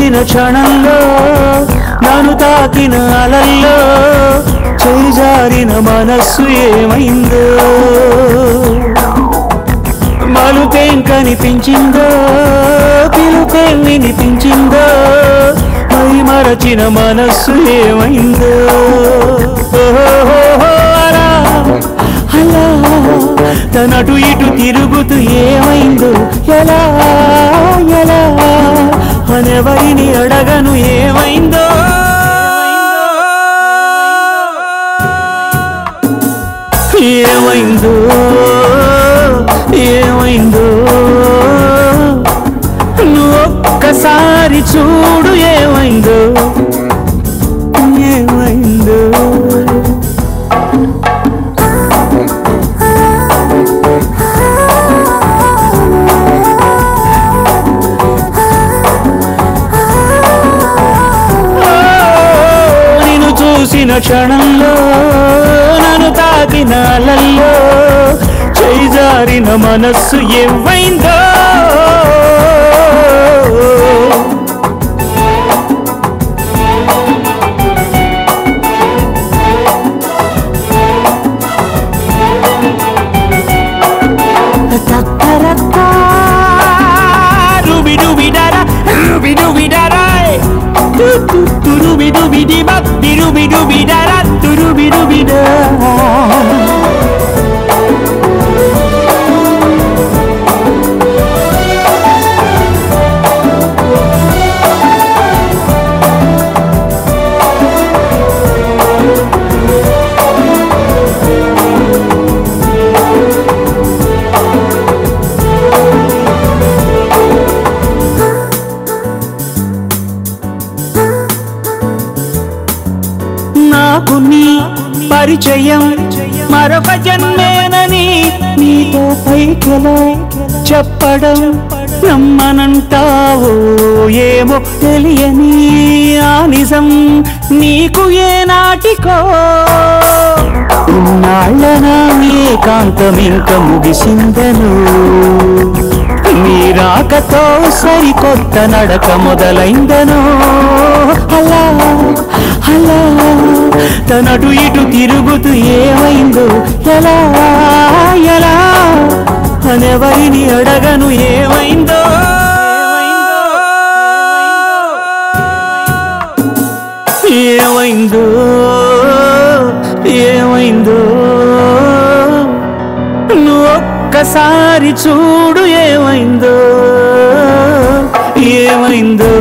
చూసిన క్షణంలో నన్ను తాకిన అలల్లో చేజారిన మనస్సు ఏమైందో మలుపేం కనిపించిందో పిలుపేం వినిపించిందో మై మరచిన మనస్సు ఏమైందో ఓహోహోహో అలా అలా తనటు ఇటు తిరుగుతూ ఏమైందో ఎలా ఎలా అనెవరిని అడగను ఏమైందో ఏమైందో ఏమైందో నువ్వు ఒక్కసారి చూడు ఏమైందో ఏమైందో ఓ, నిన్ను చూసిన క్షణంలో నన్ను తాకిన అలల్లో చేజారిన మనస్సు ఏమైందో Ruby dooby dada, ruby dooby dada. Do do do dooby dooby dee bop, dee dooby dooby dada, do dooby dooby da. నాకు నీ పరిచయం మరొక జన్మేనని నీతో పైకెలా చెప్పడం నమ్మనంటావో ఏమో తెలియని ఆ నిజం నీకు ఏ నాటికో నాళ్ళ ఏకాంతం ఇంక ముగిసిందను నీ రాకతో సరికొత్త నడక మొదలైందను అలా అలా తనటు ఇటు తిరుగుతూ ఏమైందో ఎలా ఎలా అనెవరిని అడగను ఏమైందో ఏమైందో ఏమైందో నువ్వు ఒక్కసారి చూడు ఏమైందో ఏమైందో